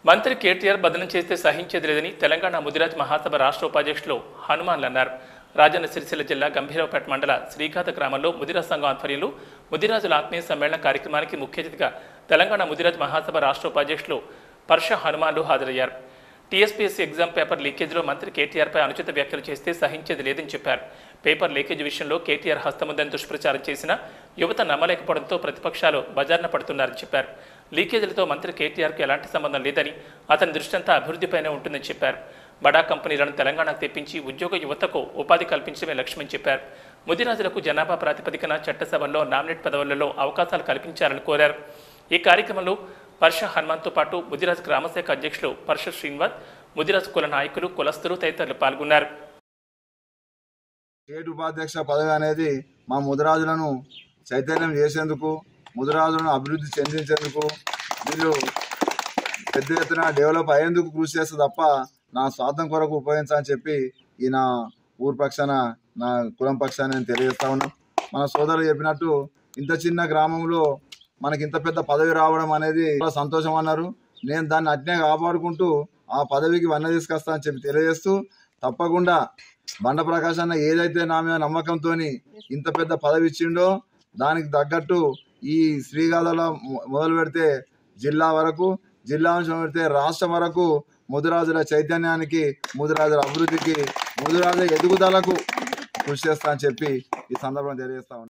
మంత్రి కేటీఆర్ బదనం చేస్తే సహించేది లేదని తెలంగాణ ముదిరాజ్ మహాసభ రాష్ట్ర ఉపాధ్యక్షులు హనుమాన్లు అన్నారు రాజన్న సిరిసిల్ల జిల్లా గంభీరావుపేట మండల శ్రీఘాత గ్రామంలో ముదిరాజ్ సంఘం ఆధ్వర్యంలో ముదిరాజుల ఆత్మీయ సమ్మేళన కార్యక్రమానికి ముఖ్య అతిథిగా తెలంగాణ ముదిరాజ్ మహాసభ రాష్ట్ర ఉపాధ్యక్షులు పర్ష హనుమాన్లు హాజరయ్యారు టీఎస్పీఎస్సీ ఎగ్జామ్ పేపర్ లీకేజీలో మంత్రి కేటీఆర్పై అనుచిత వ్యాఖ్యలు చేస్తే సహించేది లేదని చెప్పారు పేపర్ లీకేజ్ విషయంలో కేటీఆర్ హస్తముందని దుష్ప్రచారం చేసిన యువత నమ్మలేకపోవడంతో ప్రతిపక్షాలు బజార్న పడుతున్నారని చెప్పారు లీకేజీలతో మంత్రి కేటీఆర్కు ఎలాంటి సంబంధం లేదని అతని దృష్టంతా అభివృద్ధిపైనే ఉంటుందని చెప్పారు బడా కంపెనీలను తెలంగాణకు తెప్పించి ఉద్యోగ యువతకు ఉపాధి కల్పించడమే లక్ష్యమని చెప్పారు ముదిరాజులకు జనాభా ప్రాతిపదికన చట్టసభల్లో నామినేట్ పదవులలో అవకాశాలు కల్పించాలని కోరారు ఈ కార్యక్రమంలో పర్ష హనుమాన్తో పాటు ముదిరాజ్ గ్రామశాఖ అధ్యక్షులు పర్ష శ్రీనివాస్ ముదిరాజ్ కుల నాయకులు కులస్తులు తదితరులు పాల్గొన్నారు స్టేట్ ఉపాధ్యక్ష పదవి అనేది మా ముదిరాజులను చైతన్యం చేసేందుకు ముదిరాజులను అభివృద్ధి చెందించేందుకు వీళ్ళు పెద్ద ఎత్తున డెవలప్ అయ్యేందుకు కృషి చేస్తే తప్ప నా స్వార్థం కొరకు ఉపయోగించాలని చెప్పి ఈ నా ఊరు పక్షాన నా కులం పక్షాన నేను తెలియజేస్తా ఉన్నా మన సోదరులు చెప్పినట్టు ఇంత చిన్న గ్రామంలో మనకి ఇంత పెద్ద పదవి రావడం అనేది చాలా సంతోషం అన్నారు నేను దాన్ని అట్నే కాపాడుకుంటూ ఆ పదవికి వన్న తీసుకొస్తా అని చెప్పి తెలియజేస్తూ తప్పకుండా బండ ప్రకాష్ అన్న ఏదైతే నా మీద నమ్మకంతో ఇంత పెద్ద పదవి ఇచ్చిండో దానికి తగ్గట్టు ఈ శ్రీగాథలో మొ- మొదలు పెడితే జిల్లా వరకు జిల్లా నుంచి మొదలు పెడితే రాష్ట్రం వరకు ముదిరాజుల చైతన్యానికి ముదిరాజుల అభివృద్ధికి ముదిరాజుల ఎదుగుదలకు కృషి చేస్తా అని చెప్పి ఈ సందర్భంగా తెలియజేస్తా ఉన్నాను.